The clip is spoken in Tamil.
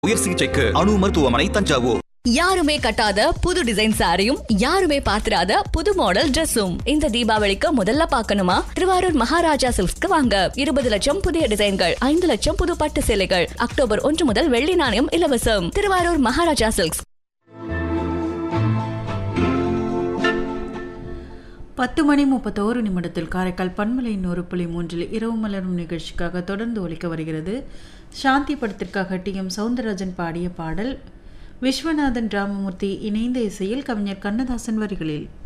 உயர் சிகிச்சைக்கு அணு மருத்துவமனை தஞ்சாவூர் யாருமே கட்டாத புது டிசைன் சாரியும் யாருமே பாத்திராத புது மாடல் Dress-உம் இந்த தீபாவளிக்கு முதல்ல பார்க்கணுமா திருவாரூர் மகாராஜா சில்க்ஸ்க்கு வாங்க இருபது லட்சம் புதிய டிசைன்கள் ஐந்து லட்சம் புது பட்டு சேலைகள் அக்டோபர் ஒன்று முதல் வெள்ளி நாணயம் இலவசம் திருவாரூர் மகாராஜா சில்க்ஸ் பத்து மணி முப்பத்தோரு நிமிடத்தில் காரைக்கால் பன்மலை நூறு புள்ளி மூன்றில் இரவு மலரும் நிகழ்ச்சிக்காக தொடர்ந்து ஒலிக்க வருகிறது சாந்தி படத்திற்காக டி எம் சவுந்தரராஜன் பாடிய பாடல் விஸ்வநாதன் ராமமூர்த்தி இணைந்த இசையில் கவிஞர் கண்ணதாசன் வரிகளில்